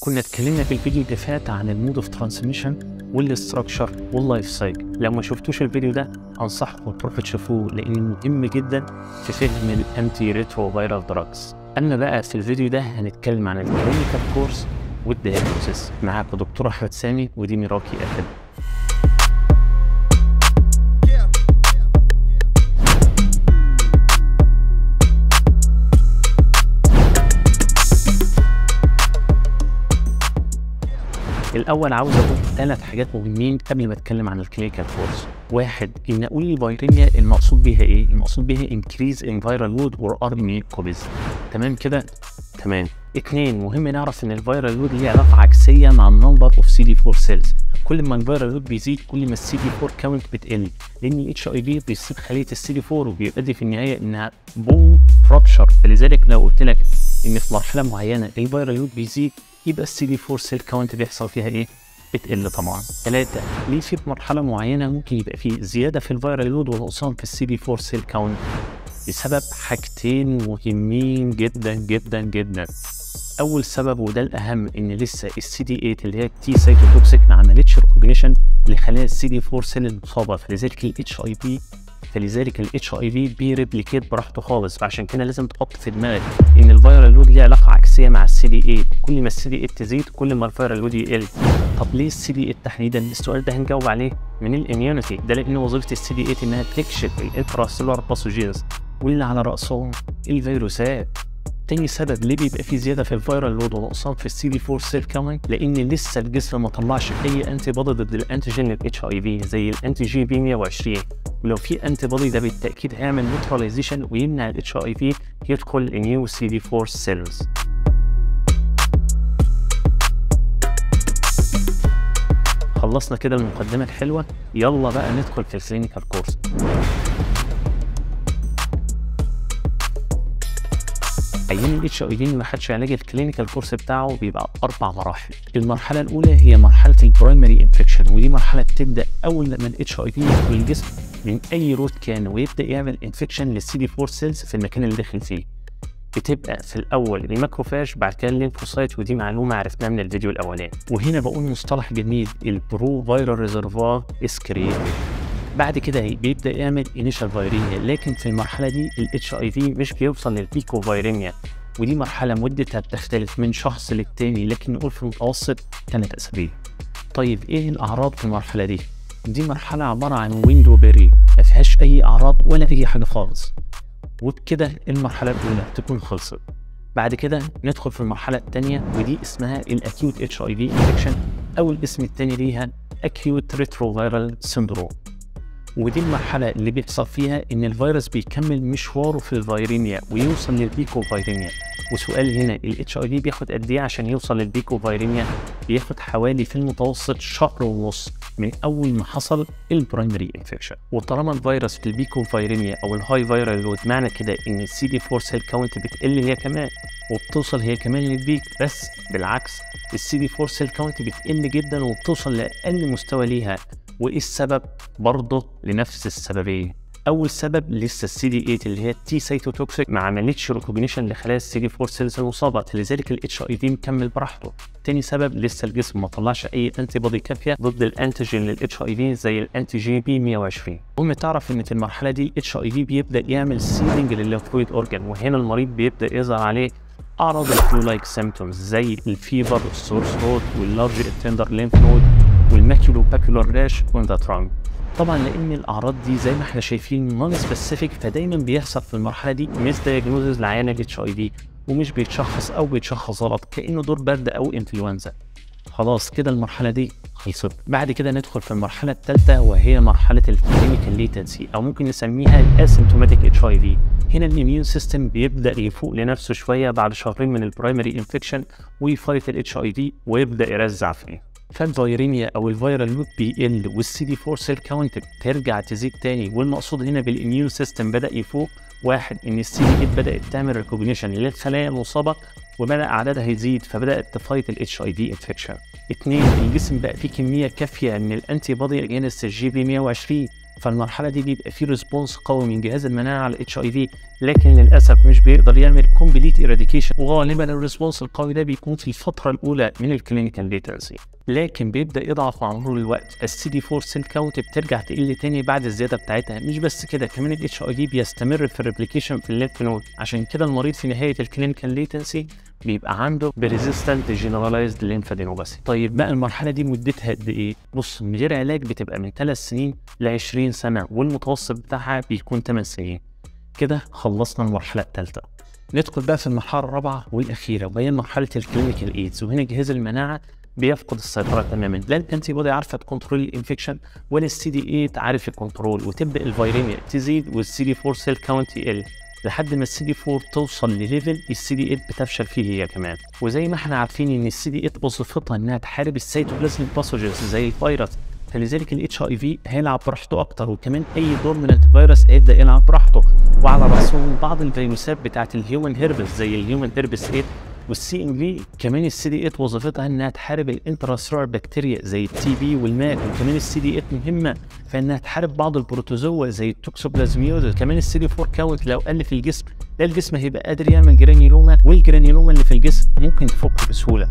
كنا اتكلمنا في الفيديو اللي فات عن المود اوف ترانسميشن والاستراكشر واللايف سايكل لو ما شفتوش الفيديو ده انصحكم تروحوا تشوفوه لانه مهم جدا في فهم الانتي ريترو فيرال دراجز اما بقى في الفيديو ده هنتكلم عن الكلينيكال كورس والدياجنوسيس معاكم دكتور احمد سامي ودي ميراكي اكاديمي الاول عاوز اقول ثلاث حاجات مهمين قبل ما اتكلم عن الكلينيكال كورس واحد ان اقول الفيريميا المقصود بيها ايه المقصود بيها انكريز ان فيرال لود اور ار ان كوبيز تمام كده تمام اثنين مهم نعرف ان الفيرال لود ليه علاقه عكسيه مع النمبر اوف سي دي 4 سيلز كل ما الفيرال لود بيزيد كل ما السي دي 4 كاونت بتقل لان الاتش اي في بيصيب خليه السي دي 4 وبيؤدي في النهايه انها بوم رابشر فلذلك لو قلت لك ان في مرحله معينه الفيرال لود بيزيد يبقى السي دي 4 سيل كاونت بيحصل فيها ايه؟ بتقل طبعا. ثلاثة ليه في مرحلة معينة ممكن يبقى في زيادة في الفيرال لود ونقصان في السي دي 4 سيل كاونت بسبب حاجتين مهمين جدا جدا جدا. أول سبب وده الأهم إن لسه السي دي 8 اللي هي تي سايتوتوكسيك ما عملتش ريكوجنيشن لخلايا السي دي 4 سيل المصابة فلذلك الاتش اي بي فلذلك الاتش اي في بيريبليكيت براحته خالص فعشان كده لازم تحط في دماغك ان الفيرال لود ليه علاقه عكسيه مع السي دي 8 كل ما السي دي 8 تزيد كل ما الفيرال لود يقل طب ليه السي دي 8 تحديدا السؤال ده هنجاوب عليه من الاميونيتي ده لان وظيفه السي دي 8 انها تكشف الانتراسيلولار باثوجينز واللي على راسهم الفيروسات تاني سبب ليه بيبقى في زياده في الفيرال لود ونقصان في السي دي 4 سيل كاونت لان لسه الجسم ما طلعش اي انتي بودي ضد الانتيجين الاتش اي في زي الانتي جي بي 120 ولو في انتي بودي ده بالتاكيد هيعمل نيوتراليزيشن ويمنع الاتش اي في يدخل نيو سي دي 4 سيلز خلصنا كده المقدمه الحلوه يلا بقى ندخل في الكلينيكال كورس ايام الاتش اي في ما خدش علاج الكلينيكال كورس بتاعه بيبقى اربع مراحل المرحله الاولى هي مرحله البرايمري انفكشن ودي مرحله بتبدا اول لما الاتش اي في يدخل الجسم من اي روت كان ويبدا يعمل انفكشن للسي دي 4 سيلز في المكان اللي داخل فيه بتبقى في الاول الماكروفاج بعد كده الليمفوسايت ودي معلومه عرفناها من الفيديو الاولاني وهنا بقول مصطلح جميل البرو فايرال ريزرفوار از كرييتد بعد كده بيبدا يعمل انيشال فايريميا لكن في المرحله دي الاتش اي في مش بيوصل للبيكو فايريميا ودي مرحله مدتها بتختلف من شخص للتاني لكن نقول في المتوسط ثلاث اسابيع طيب ايه الاعراض في المرحله دي دي مرحله عباره عن ويندو بيري ما فيهاش اي اعراض ولا اي حاجه خالص وبكده المرحله الاولى تكون خلصت بعد كده ندخل في المرحله الثانيه ودي اسمها الاكيوت اتش اي في انفكشن او الاسم الثاني ليها اكيوت ريتروفيرال سيندروم ودي المرحلة اللي بيحصل فيها إن الفيروس بيكمل مشواره في الفيريميا ويوصل للبيكو فيريميا وسؤال هنا ال HIV بياخد قد إيه عشان يوصل للبيكو فيريميا؟ بياخد حوالي في المتوسط شهر ونص من أول ما حصل البرايمري انفكشن وطالما الفيروس في البيكو فيريميا أو الهاي فيرال لود معنى كده إن السي دي 4 سيل كاونت بتقل هي كمان وبتوصل هي كمان للبيك بس بالعكس السي دي 4 سيل كاونت بتقل جدا وبتوصل لأقل مستوى ليها وايه السبب برضه لنفس السببيه اول سبب لسه السي دي 8 اللي هي التي سايتوتوكسيك ما عملتش ريكوجنيشن لخلايا السي دي 4 سيلز المصابه لذلك الاتش اي في مكمل براحته تاني سبب لسه الجسم ما طلعش اي انتي بودي كافيه ضد الانتيجين للاتش اي في زي الانتي جي بي 120 المهم تعرف ان في المرحله دي الاتش اي في بيبدا يعمل سيلينج للليمفويد اورجان وهنا المريض بيبدا يظهر عليه اعراض الفلو لايك سيمتومز زي الفيفر والسور ثروت واللارج التندر ليمف نود والماكيولو بابيولار راش اون ذا ترانك طبعا لان الاعراض دي زي ما احنا شايفين نون سبيسيفيك فدايما بيحصل في المرحله دي ميس دايجنوزز لعيان الاتش اي في ومش بيتشخص او بيتشخص غلط كانه دور برد او انفلونزا خلاص كده المرحله دي خلصت بعد كده ندخل في المرحله الثالثه وهي مرحله الكلينيكال ليتنسي او ممكن نسميها الاسيمتوماتيك اتش اي في هنا الاميون سيستم بيبدا يفوق لنفسه شويه بعد شهرين من البرايمري انفكشن ويفايت الاتش اي في ويبدا يرزع فيه فالفيريميا او الفيرال لود بيقل والسي دي 4 سيل كاونت بترجع تزيد تاني والمقصود هنا بالاميون سيستم بدا يفوق واحد ان السي دي 8 بدات تعمل ريكوجنيشن للخلايا المصابه وبدا عددها يزيد فبدات تفايت الاتش اي في انفكشن اثنين الجسم بقى فيه كميه كافيه من الانتي بودي اجينست الجي بي 120 فالمرحله دي بيبقى فيه ريسبونس قوي من جهاز المناعه على الاتش اي في لكن للاسف مش بيقدر يعمل كومبليت ايراديكيشن وغالبا الريسبونس القوي ده بيكون في الفتره الاولى من الكلينيكال ليتنسي لكن بيبدا يضعف مع مرور الوقت السي دي 4 سيل كاونت بترجع تقل تاني بعد الزياده بتاعتها مش بس كده كمان الاتش اي في بيستمر في الريبليكيشن في الليمف نود عشان كده المريض في نهايه الكلينيكال ليتنسي بيبقى عنده بريزيستنت جنرالايزد ليمفادينوباثي طيب بقى المرحله دي مدتها قد ايه بص من غير علاج بتبقى من 3 سنين ل 20 سنه والمتوسط بتاعها بيكون 8 سنين كده خلصنا المرحله الثالثه ندخل بقى في المرحله الرابعه والاخيره وهي مرحله الكلينيكال ايدز وهنا جهاز المناعه بيفقد السيطره تماما لا الانتي بودي عارفه تكنترول الانفكشن ولا السي دي 8 عارف الكنترول وتبدا الفيريميا تزيد والسي دي 4 سيل كاونت يقل لحد ما السي دي 4 توصل لليفل السي دي 8 بتفشل فيه هي كمان وزي ما احنا عارفين ان السي دي 8 وظيفتها انها تحارب السيتوبلازميك باثوجينز زي الفيروس فلذلك الاتش اي في هيلعب براحته اكتر وكمان اي دورمنت فيروس هيبدا يلعب براحته وعلى راسهم بعض الفيروسات بتاعت الهيومن هيربس زي الهيومن هيربس 8 والسي ام في كمان السي دي 8 وظيفتها انها تحارب الانتراسيلولار بكتيريا زي التي بي والماك وكمان السي دي 8 مهمه في انها تحارب بعض البروتوزوا زي التوكسوبلازميوزس كمان السي دي 4 كاونت لو قل في الجسم لا الجسم هيبقى قادر يعمل جرانيولوما والجرانيولوما اللي في الجسم ممكن تفك بسهوله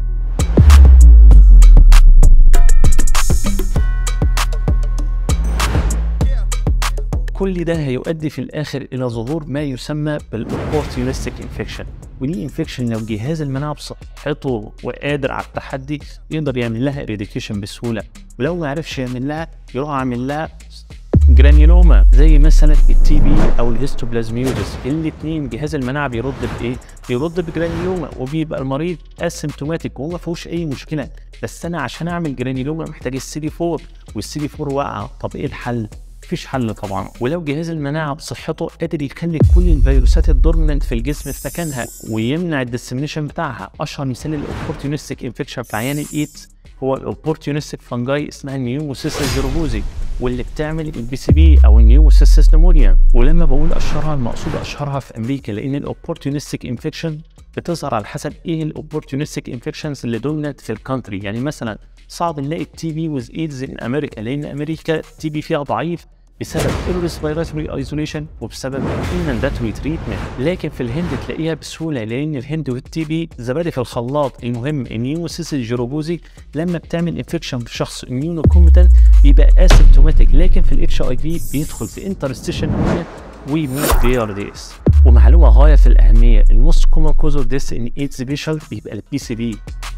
كل ده هيؤدي في الاخر الى ظهور ما يسمى بالاوبورتيونستيك انفكشن ودي انفكشن لو جهاز المناعه بصحته وقادر على التحدي يقدر يعمل لها اريديكيشن بسهوله ولو ما عرفش يعمل لها يروح عامل لها جرانيولوما زي مثلا التي بي او الهيستوبلازميوزس الاثنين جهاز المناعه بيرد بايه؟ بيرد بجرانيولوما وبيبقى المريض اسيمتوماتيك وهو ما فيهوش اي مشكله بس انا عشان اعمل جرانيولوما محتاج السي دي 4 والسي دي 4 واقعه طب ايه الحل؟ مفيش حل طبعا ولو جهاز المناعه بصحته قادر يخلي كل الفيروسات الدورمنت في الجسم في مكانها ويمنع الديسمينيشن بتاعها اشهر مثال الاوبورتيونستيك انفكشن في عيان الايدز هو الاوبورتيونستيك فانجاي اسمها النيوموسيس جيروبوزي واللي بتعمل البي سي بي او النيوموسيس نمونيا ولما بقول اشهرها المقصود اشهرها في امريكا لان الاوبورتيونستيك انفكشن بتظهر على حسب ايه الاوبورتيونستيك انفكشنز اللي دومينت في الكونتري يعني مثلا صعب نلاقي التي بي ويز ايدز ان امريكا لان امريكا التي بي فيها ضعيف بسبب الريسبيراتوري ايزوليشن وبسبب المانداتوري تريتمنت لكن في الهند تلاقيها بسهوله لان الهند والتي بي زبادي في الخلاط المهم النيوموسيس الجيروبوزي لما بتعمل انفكشن في شخص اميونو كومبتنت بيبقى اسيمتوماتيك لكن في الاتش اي في بيدخل في انترستيشن ويموت في ار دي اس ومعلومه غايه في الاهميه الموست كومن كوز اوف ديس ان ايدز بيشل بيبقى البي سي بي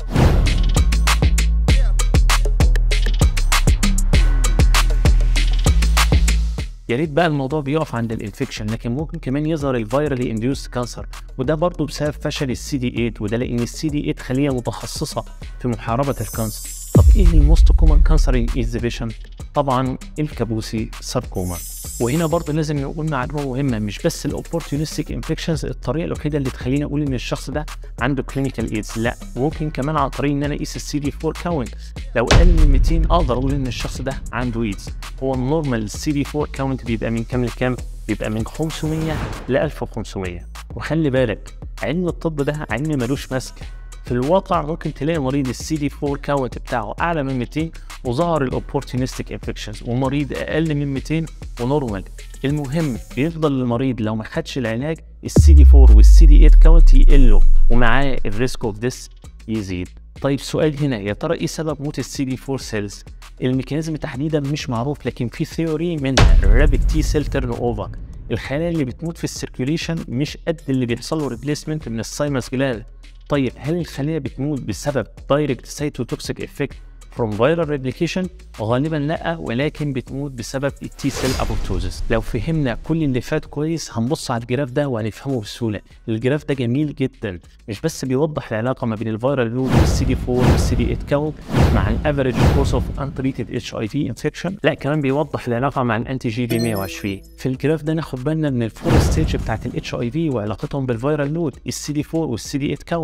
يا ريت بقى الموضوع بيقف عند الانفكشن لكن ممكن كمان يظهر الفيرالي انديوس كانسر وده برضه بسبب فشل السي دي 8 وده لان السي دي 8 خليه متخصصه في محاربه الكانسر طب ايه الموست كومن كانسر اكزيبيشن طبعا الكابوسي ساركوما وهنا برضه لازم نقول معلومه مهمه مش بس الاوبورتيونستيك انفكشنز الطريقه الوحيده اللي تخليني اقول ان الشخص ده عنده كلينيكال ايدز لا ممكن كمان عن طريق ان انا اقيس السي دي 4 كاونت لو قل من 200 اقدر اقول ان الشخص ده عنده ايدز هو النورمال السي دي 4 كاونت بيبقى من كام لكام بيبقى من 500 ل 1500 وخلي بالك علم الطب ده علم ملوش ماسكه في الواقع ممكن تلاقي مريض السي دي 4 كاونت بتاعه اعلى من 200 وظهر الاوبورتونستيك انفكشنز ومريض اقل من 200 ونورمال المهم بيفضل المريض لو ما خدش العلاج السي دي 4 والسي دي 8 كاونت يقلوا ومعاه الريسك اوف ديس يزيد طيب سؤال هنا يا ترى ايه سبب موت السي دي 4 سيلز الميكانيزم تحديدا مش معروف لكن في ثيوري منها الرابيد تي سيل تيرن اوفر الخلايا اللي بتموت في السيركيوليشن مش قد اللي بيحصل له ريبليسمنت من السايمس جلاند طيب هل الخليه بتموت بسبب دايركت سايتوتوكسيك افكت فروم فيرال ريبليكيشن غالبا لا ولكن بتموت بسبب التي سيل ابوبتوزس لو فهمنا كل اللي فات كويس هنبص على الجراف ده وهنفهمه بسهوله الجراف ده جميل جدا مش بس بيوضح العلاقه ما بين الفيرال لود والسي دي 4 والسي دي 8 كاونت مع الافريج كورس اوف انتريتد اتش اي في انفكشن لا كمان بيوضح العلاقه مع الانتي جي بي 120 في الجراف ده ناخد بالنا من الفور ستيج بتاعت الاتش اي في وعلاقتهم بالفيرال لود السي دي 4 والسي دي 8 كاونت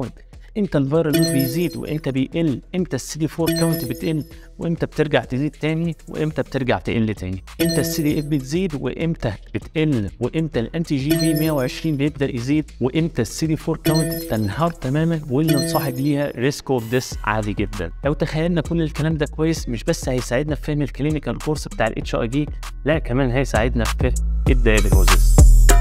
امتى الفيرال لود بيزيد وامتى بيقل امتى السي دي 4 كاونت بتقل وامتى بترجع تزيد تاني وامتى بترجع تقل تاني امتى السي دي اف بتزيد وامتى بتقل وامتى الانتي جي بي 120 بيبدا يزيد وامتى السي دي 4 كاونت تنهار تماما واللي نصاحب ليها ريسك اوف ديس عالي جدا لو تخيلنا كل الكلام ده كويس مش بس هيساعدنا في فهم الكلينيكال كورس بتاع الاتش اي في لا كمان هيساعدنا في فهم الدايجنوزس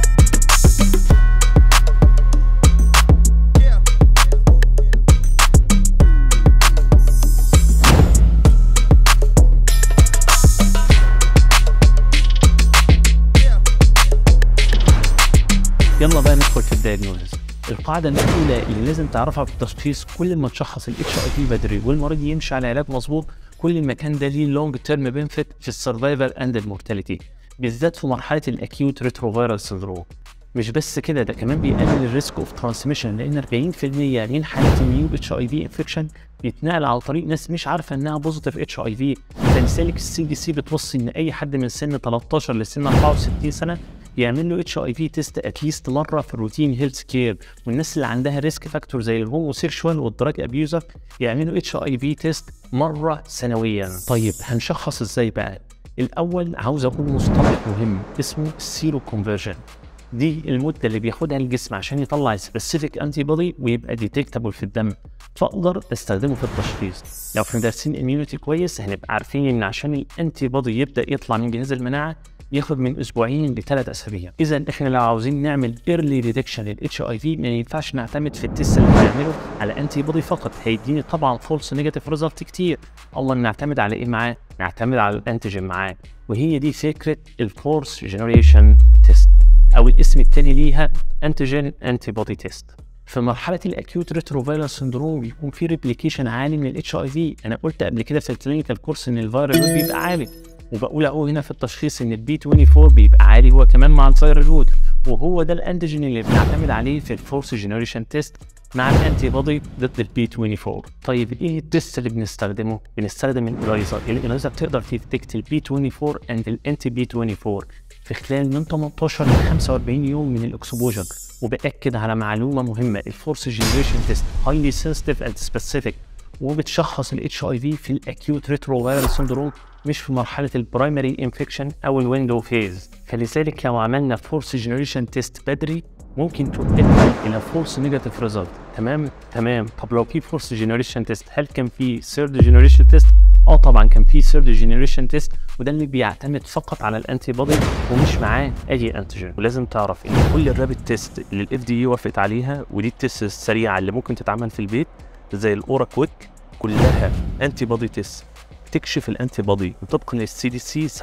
يلا بقى ندخل في الدايجنوزس القاعدة الأولى اللي لازم تعرفها في التشخيص كل ما تشخص الاتش اي في بدري والمريض يمشي على علاج مظبوط كل ما كان ده ليه لونج تيرم بنفيت في السرفايفل اند المورتاليتي بالذات في مرحلة الاكيوت ريتروفيرال سندروم مش بس كده ده كمان بيقلل الريسك اوف ترانسميشن لان 40% من حالات النيو اتش اي في انفكشن بيتنقل على طريق ناس مش عارفه انها بوزيتيف اتش اي في فلذلك السي دي سي بتوصي ان اي حد من سن 13 لسن 64 سنه يعمل له اتش اي في تيست اتليست مره في الروتين هيلث كير والناس اللي عندها ريسك فاكتور زي الهوموسيكشوال والدراج ابيوزر يعملوا اتش اي في تيست مره سنويا طيب هنشخص ازاي بقى الاول عاوز اقول مصطلح مهم اسمه السيرو كونفرجن دي المده اللي بياخدها الجسم عشان يطلع سبيسيفيك انتي بودي ويبقى ديتكتابل في الدم فاقدر استخدمه في التشخيص لو احنا دارسين اميونيتي كويس هنبقى عارفين ان عشان الانتي بودي يبدا يطلع من جهاز المناعه ياخد من اسبوعين لثلاث اسابيع اذا احنا لو عاوزين نعمل ايرلي ديتكشن للاتش اي في ما ينفعش نعتمد في التست اللي بنعمله على انتي بودي فقط هيديني طبعا فولس نيجاتيف ريزلت كتير الله نعتمد على ايه معاه نعتمد على الانتيجين معاه وهي دي فكره الفورس جنريشن تيست او الاسم الثاني ليها انتيجين انتي بودي تيست في مرحله الاكيوت ريتروفيرال سندروم بيكون في ريبليكيشن عالي من الاتش اي في انا قلت قبل كده في الكلينيكال كورس ان الفيرال بيبقى عالي وبقول اهو هنا في التشخيص ان البي 24 بيبقى عالي هو كمان مع الفيرال رود وهو ده الانتيجين اللي بنعتمد عليه في الفورس جنريشن تيست مع الانتي بودي ضد البي 24 طيب ايه التيست اللي بنستخدمه بنستخدم الاليزا الاليزا بتقدر تديتكت البي 24 اند الانتي بي 24 في خلال من 18 ل 45 يوم من الاكسبوجر وباكد على معلومه مهمه الفورس جنريشن تيست هايلي سنسيتيف اند سبيسيفيك وبتشخص الاتش اي في في الاكيوت ريتروفيرال سندروم مش في مرحله البرايمري انفكشن او الويندو فيز فلذلك لو عملنا فورس جنريشن تيست بدري ممكن تؤدي الى فورس نيجاتيف ريزلت تمام تمام طب لو في فورس جنريشن تيست هل كان في ثيرد جنريشن تيست اه طبعا كان في ثيرد جنريشن تيست وده اللي بيعتمد فقط على الانتي بودي ومش معاه اي انتيجين ولازم تعرف ان كل الرابid تيست اللي الاف دي اي وافقت عليها ودي التيست السريعه اللي ممكن تتعمل في البيت زي الاورا كويك كلها انتي بودي تيست تكشف الانتي بودي وطبقا للسي دي سي 97%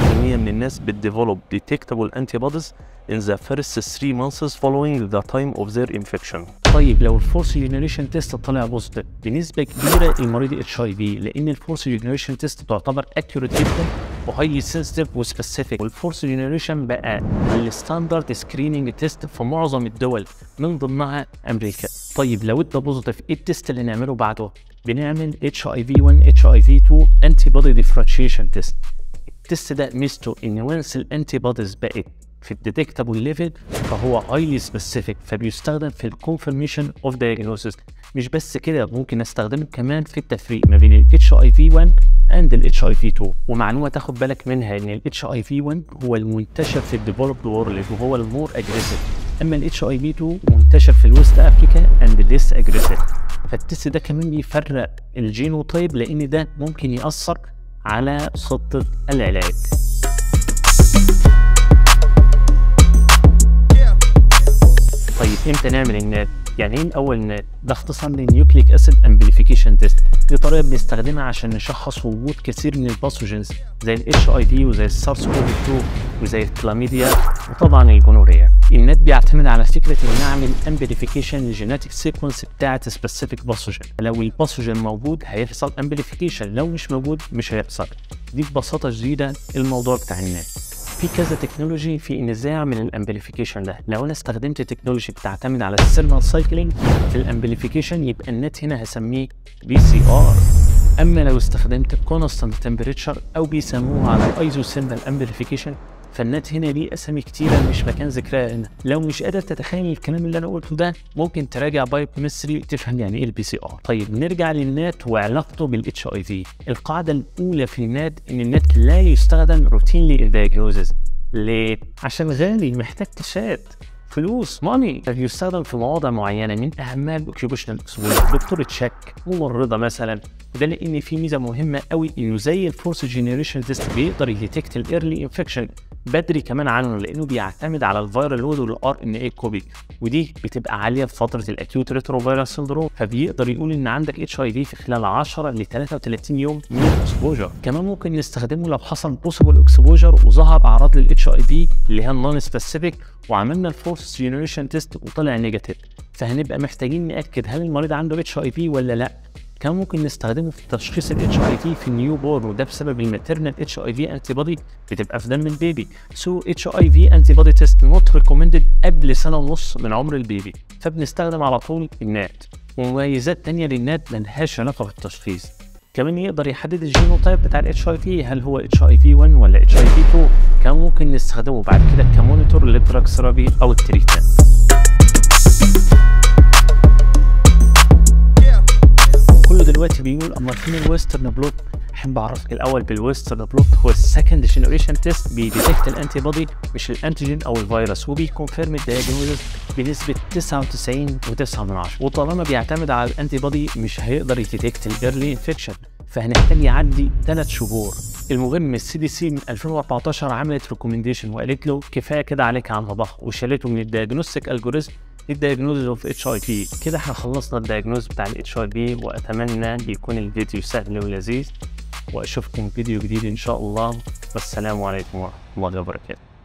من الناس بتديفلوب ديتكتابل انتي بوديز in the first 3 months following the time of their infection. طيب لو الفورس جنريشن تيست طلع بوزيتيف بنسبه كبيره المريض اتش اي في لان الفورس جنريشن تيست تعتبر اكيوريت جدا وهايلي سنسيتيف وسبيسيفيك والفورس جنريشن بقى الستاندرد سكريننج تيست في معظم الدول من ضمنها امريكا طيب لو ادى بوزيتيف ايه التيست اللي نعمله بعده بنعمل اتش اي في 1 اتش اي في 2 انتي بودي ديفرنشيشن تيست التيست ده ميزته ان وانس الانتي بوديز بقت في الديتكتابل ليفل فهو هايلي سبيسيفيك فبيستخدم في الكونفرميشن اوف دايجنوسيس مش بس كده ممكن استخدمه كمان في التفريق ما بين الاتش اي في 1 اند الاتش اي في 2 ومعلومه تاخد بالك منها ان الاتش اي في 1 هو المنتشر في الديفلوبد وورلد وهو المور اجريسيف اما الاتش اي في 2 منتشر في الويست افريكا اند ليس اجريسيف فالتست ده كمان بيفرق الجينوتايب لان ده ممكن ياثر على خطه العلاج طيب امتى نعمل النات؟ يعني ايه الاول نات؟ ده اختصار للنيوكليك اسيد امبليفيكيشن تيست دي طريقه بنستخدمها عشان نشخص وجود كثير من الباثوجينز زي الاتش اي في وزي السارس كوفي 2 وزي الكلاميديا وطبعا الجونوريا النات بيعتمد على فكره ان نعمل امبليفيكيشن للجينيتك سيكونس بتاعه سبيسيفيك باثوجين لو الباثوجين موجود هيحصل امبليفيكيشن لو مش موجود مش هيحصل دي ببساطه شديده الموضوع بتاع النات في كذا تكنولوجي في ان ازاي اعمل الامبليفيكيشن ده لو انا استخدمت تكنولوجي بتعتمد على السيرمال سايكلينج في الامبليفيكيشن يبقى النت هنا هسميه بي سي ار اما لو استخدمت كونستانت تمبريتشر او بيسموه على ايزو سيمبل امبليفيكيشن فالنات هنا ليه اسامي كتيره مش مكان ذكرها هنا لو مش قادر تتخيل الكلام اللي انا قلته ده ممكن تراجع بايب ميستري تفهم يعني ايه البي سي ار طيب نرجع للنات وعلاقته بالاتش اي في القاعده الاولى في النات ان النات لا يستخدم روتينلي ان دايجنوزز ليه عشان غالي محتاج كشات فلوس ماني يستخدم في مواضع معينه من اهمها الاوكيوبيشنال اكسبوجر دكتور تشيك ممرضه مثلا وده لان في ميزه مهمه قوي انه زي الفورس جينيريشن تيست بيقدر يديتكت الايرلي انفكشن بدري كمان عنه لانه بيعتمد على الفيرال لود والار ان اي كوبي ودي بتبقى عاليه في فتره الاكيوت ريتروفيروس سندروم فبيقدر يقول ان عندك اتش اي في في خلال 10 ل 33 يوم من الاكسبوجر كمان ممكن نستخدمه لو حصل بوسيبل اكسبوجر وظهر اعراض للاتش اي في اللي هي النون سبيسيفيك وعملنا الفورس جينيريشن تيست وطلع نيجاتيف فهنبقى محتاجين ناكد هل المريض عنده اتش اي في ولا لا كان ممكن نستخدمه في تشخيص الاتش اي في في النيو بورن وده بسبب الماتيرنال اتش اي في انتي بودي بتبقى في دم البيبي سو اتش اي في انتي بودي تيست نوت ريكومندد قبل سنه ونص من عمر البيبي فبنستخدم على طول النات ومميزات تانية للنات ملهاش علاقه بالتشخيص كمان يقدر يحدد الجينوتايب بتاع الاتش اي في هل هو اتش اي في 1 ولا اتش اي في 2 كان ممكن نستخدمه بعد كده كمونيتور للدراج ثيرابي او التريتمنت كله دلوقتي بيقول اما فين الويسترن بلوت احب اعرفك الاول بالويسترن بلوت هو السكند جنريشن تيست بيديتكت الانتي بودي مش الانتيجين او الفيروس وبيكونفيرم الدياجنوزس بنسبه 99 و9 من 10 وطالما بيعتمد على الانتي بودي مش هيقدر يديتكت الايرلي انفكشن فهنحتاج يعدي 3 شهور المهم السي دي سي من 2014 عملت ريكومنديشن وقالت له كفايه كده عليك عن ضخ وشالته من الدياجنوستيك الجوريزم الدياجنوز اوف اتش اي بي كده احنا خلصنا الدياجنوز بتاع الاتش اي بي واتمنى يكون الفيديو سهل ولذيذ واشوفكم فيديو جديد ان شاء الله والسلام عليكم ورحمه الله وبركاته